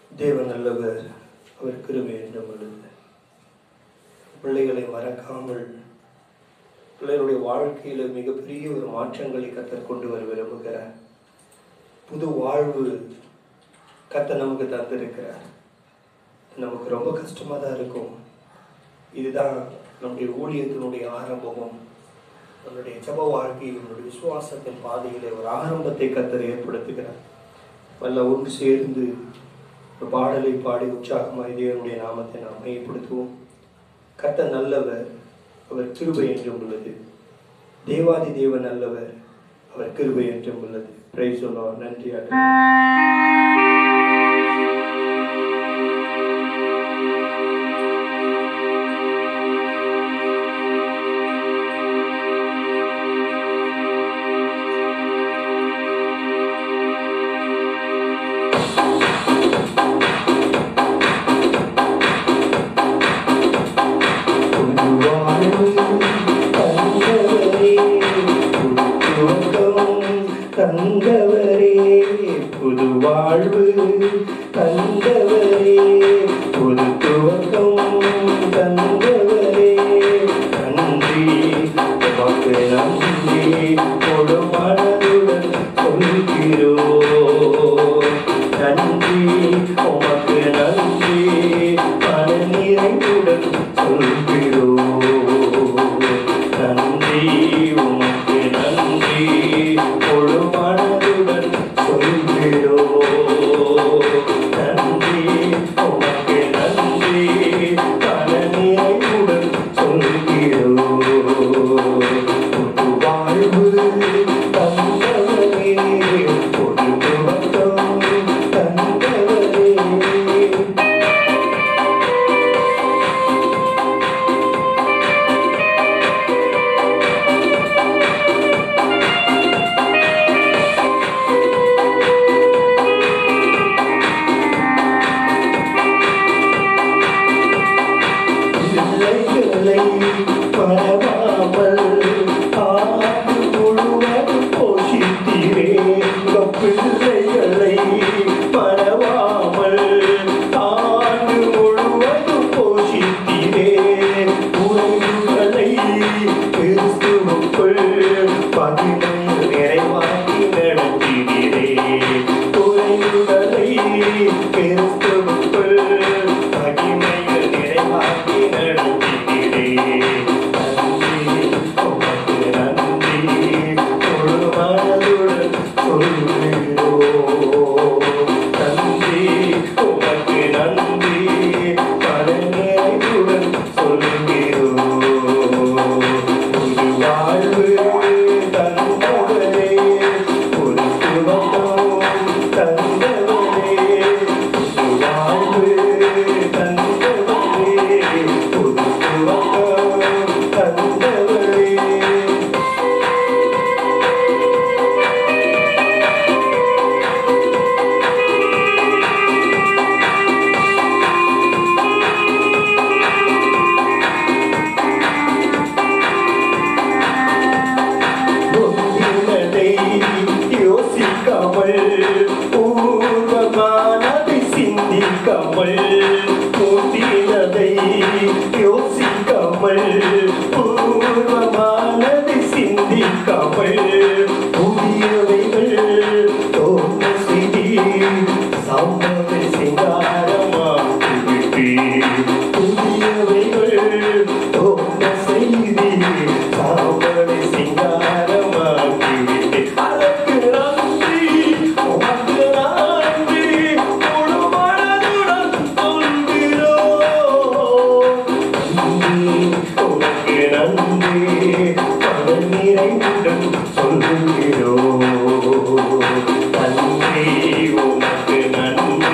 தேவன் நல்லவர் அவர் கிருபை என்றும் உள்ளது பிள்ளைகளை மறக்காமல் பிள்ளைகளுடைய வாழ்க்கையில மிகப்பெரிய ஒரு மாற்றங்களை கத்தர் கொண்டு வர விரும்புகிறார் புது வாழ்வு கத்தர் நமக்கு தந்திருக்கிறார் நமக்கு ரொம்ப கஷ்டமாக தான் இருக்கும் இதுதான் நம்முடைய ஊழியத்தினுடைய ஆரம்பமும் நம்முடைய ஜப வாழ்க்கை நம்முடைய விசுவாசத்தின் பாதையிலே ஒரு ஆரம்பத்தை கத்தர் ஏற்படுத்துகிறார் வல்ல ஒன்று சேர்ந்து ஒரு பாடலை பாடி உற்சாகமாய் தேவனுடைய நாமத்தை நாம் மையப்படுத்துவோம் கத்த நல்லவர் அவர் கிருபை என்றும் உள்ளது தேவாதி தேவன் நல்லவர் அவர் கிருபை என்றும் உள்ளது பிரைஸ் சொல்லுவோம் நன்றி ஆண்டவரே. தந்தவரே புது வாழ்வு தந்தவரே புது துவக்கம் தந்தவரே நன்றி உமக்கு நன்றி முழு மனதுடன் சொல்கிறோம் நன்றி உமக்கு நன்றி மன நிறைவுடன் சொல்கிறோம் நன்றி உமக்கு நன்றி முழு மனதுடன் சொல்கிறோம் நன்றி உமக்கு நன்றி மன நிறைவுடன் சொல்கிறோம் புது வாழ்வு தந்தவரே புது துவக்கம் தந்தவரே பிள்ளைகளை பரவாமல் ஆண்டு முழுவதும் போஷித்தீரே உங்க பிள்ளைகளை பரவாமல் ஆண்டு முழுவதும் போஷித்தீரே உறவுகளை கிறிஸ்துவுக்குள் பதினைந்து நிறைவாக்கி நடத்தினீரே உறவுகளை கிறிஸ்துவுக்குள் மகிமைகள் நிறைவாக்கி நடத்தினீரே நன்றி உமக்கு நன்றி முழு மனதுடன் சொல்கிறோம் நன்றி உமக்கு நன்றி மனநிறைவுடன் சொல்கிறோம் புது வாழ்வு தந்தவரே ஒரு சுவத்தம் தந்தவரே புது வாழ்வு தந்தவரே புது சுவத்தம் தந்தவரே முந்தினதை யோசிக்காமல் பூர்வமானதை சிந்திக்காமல் முந்தினதை யோசிக்காமல் பூர்வமானதை சிந்திக்காமல் புதியவைகள் தோன்ற செய்தி சம்மதை சிங்காரமாகிவிட்டே புதியவைகள் தோன்ற செய்தி சாம்பலை சிங்காரமாக்கிவிட்டே அதற்கு நன்றி உமக்கு நன்றி முழு மனதுடன் சொல்கிறோம் நன்றி உமக்கு நன்றி பல நிறைவுடன் சொல்கிறோம் நன்றி உமக்கு நன்றி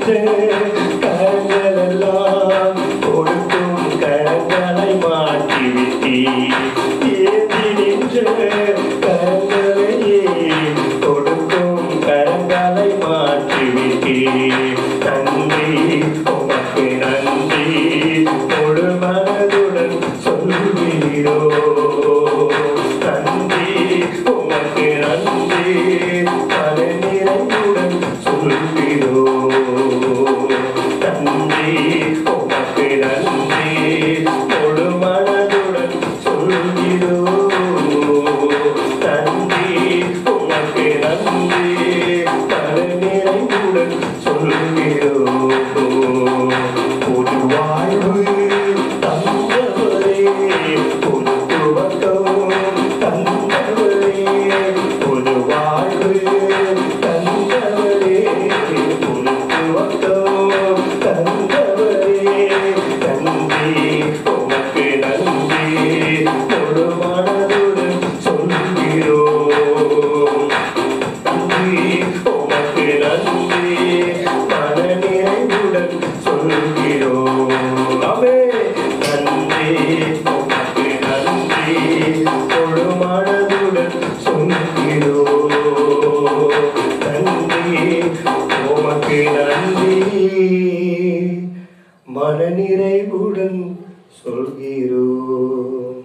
நின்ற கரங்களெல்லாம் கொடுக்கும் கரங்களை மாற்றிவிட்டீ ஏந்தி நின்ற கரங்களையே கொடுக்கும் கரங்களை மாற்றிவிட்டீ நன்றி உமக்கு நன்றி முழு மனதுடன் சொல்கிறோ நன்றி உமக்கு நன்றி மன நிறைவுடன் சொல்கிறோ நன்றி உமக்கு நன்றி முழு மனதுடன் சொல்கிறோ நன்றி உமக்கு நன்றி மன நிறைவுடன் சொல்கிறோ புது வாழ்வு தந்தவரே புது துவக்கம் தந்தவரே புது வாழ்வு தந்தவரே புது துவக்கம் தந்தவரே நன்றி உமக்கு நன்றி முழு மனதுடன் சொல்கிறோம் நன்றி உமக்கு நன்றி மன நிறைவுடன் சொல்கிறோம் அவே நன்றி உமக்கு நன்றி முழு மனதுடன் சொல்கிறோம் நன்றி உமக்கு நன்றி மன நிறைவுடன் சொல்கிறோம்